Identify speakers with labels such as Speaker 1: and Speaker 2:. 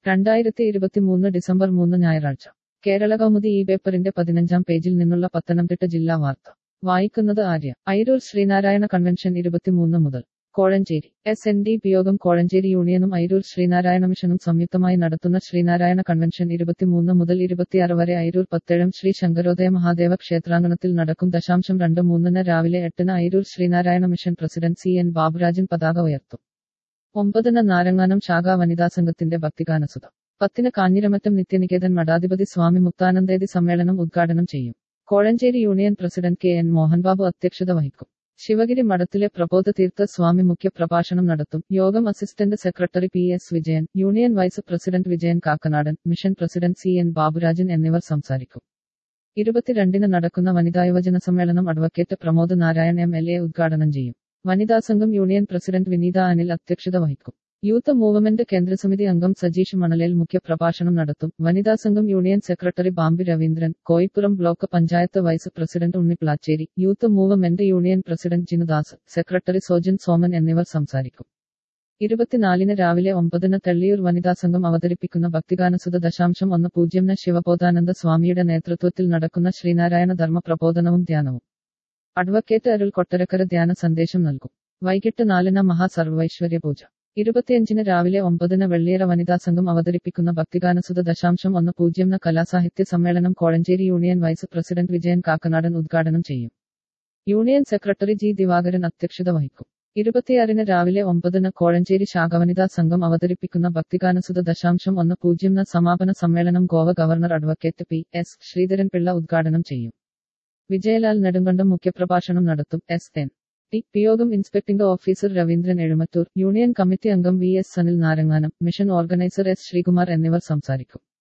Speaker 1: രണ്ടായിരത്തി ഇരുപത്തിമൂന്ന് ഡിസംബർ മൂന്ന് ഞായറാഴ്ച കേരള കൗമുദി ഈ പേപ്പറിന്റെ പതിനഞ്ചാം പേജിൽ നിന്നുള്ള പത്തനംതിട്ട ജില്ലാ വാർത്ത വായിക്കുന്നത് ആര്യ ഐരൂർ ശ്രീനാരായണ കൺവെൻഷൻ ഇരുപത്തിമൂന്ന് മുതൽ Kozhencherry S N D P യോഗം കോഴഞ്ചേരി യൂണിയനും ഐരൂർ ശ്രീനാരായണ മിഷനും സംയുക്തമായി നടത്തുന്ന ശ്രീനാരായണ കൺവെൻഷൻ ഇരുപത്തിമൂന്ന് മുതൽ ഇരുപത്തിയാറ് വരെ ഐരൂർ പത്തേഴം ശ്രീ ശങ്കരോദയ മഹാദേവ ക്ഷേത്രാങ്കണത്തിൽ നടക്കും ദശാംശം രണ്ട് മൂന്നിന് രാവിലെ എട്ടിന് Ayroor Sreenarayana mission president C N Baburajan പതാക ഉയർത്തും ഒമ്പതിന് നാരങ്ങാനം ശാഖാ വനിതാ സംഘത്തിന്റെ ഭക്തിഗാനസുത പത്തിന് കാഞ്ഞിരമറ്റം നിത്യനികേതൻ മഠാധിപതി സ്വാമി മുക്താനന്ദേതി സമ്മേളനം ഉദ്ഘാടനം ചെയ്യും Kozhencherry union president K N Mohanbabu അധ്യക്ഷത വഹിക്കും ശിവഗിരി മഠത്തിലെ പ്രബോധ തീർത്ഥ സ്വാമി മുഖ്യ പ്രഭാഷണം നടത്തും യോഗം assistant secretary P S Vijayan union vice president Vijayan Kakkanadan mission president C N Baburajan എന്നിവർ സംസാരിക്കും ഇരുപത്തിരണ്ടിന് നടക്കുന്ന വനിതാ യുവജന സമ്മേളനം advocate Pramod Narayan M L A ഉദ്ഘാടനം ചെയ്യും വനിതാ സംഘം യൂണിയൻ പ്രസിഡന്റ് വിനീത അനിൽ അധ്യക്ഷത വഹിക്കും യൂത്ത് മൂവ്മെന്റ് കേന്ദ്രസമിതി അംഗം സജീഷ് മണലേൽ മുഖ്യപ്രഭാഷണം നടത്തും വനിതാ സംഘം union secretary Bambi Raveendran Koipuram block panchayat vice president Unni Placheri youth movement union president Jinudas secretary Sojan Soman എന്നിവർ സംസാരിക്കും ഇരുപത്തിനാലിന് രാവിലെ ഒമ്പതിന് തെള്ളിയൂർ വനിതാ സംഘം അവതരിപ്പിക്കുന്ന ഭക്തിഗാനസുത ദശാംശം ഒന്ന് പൂജ്യം ശിവബോധാനന്ദ സ്വാമിയുടെ നേതൃത്വത്തിൽ നടക്കുന്ന ശ്രീനാരായണ ധർമ്മ പ്രബോധനവും ധ്യാനവും അഡ്വക്കേറ്റ് അരുൾ കൊട്ടരക്കര ധ്യാന സന്ദേശം നൽകും വൈകിട്ട് നാലിന് മഹാസർവൈശ്വര്യ പൂജ ഇരുപത്തിയഞ്ചിന് രാവിലെ ഒമ്പതിന് വെള്ളിയറ വനിതാ സംഘം അവതരിപ്പിക്കുന്ന ഭക്തിഗാനസുത ദശാംശം ഒന്ന് പൂജ്യം കലാസാഹിത്യ സമ്മേളനം Kozhencherry union vice president Vijayan Kakkanadan ഉദ്ഘാടനം ചെയ്യും യൂണിയൻ സെക്രട്ടറി ജി ദിവാകരൻ അധ്യക്ഷത വഹിക്കും ഇരുപത്തിയാറിന് രാവിലെ ഒമ്പതിന് കോഴഞ്ചേരി ശാഖവനിതാ സംഘം അവതരിപ്പിക്കുന്ന ഭക്തിഗാനസുത ദശാംശം ഒന്ന് പൂജ്യം സമാപന സമ്മേളനം Goa governor advocate P S Sreedharan Pillai ഉദ്ഘാടനം ചെയ്യും വിജയലാൽ നെടുങ്കണ്ടം മുഖ്യപ്രഭാഷണം നടത്തും എസ് എൻ ടി പി യോഗം inspecting officer Raveendran Ezhumattoor union committee അംഗം V S Sanil Naranganam mission organiser S Sreekumar എന്നിവർ സംസാരിക്കും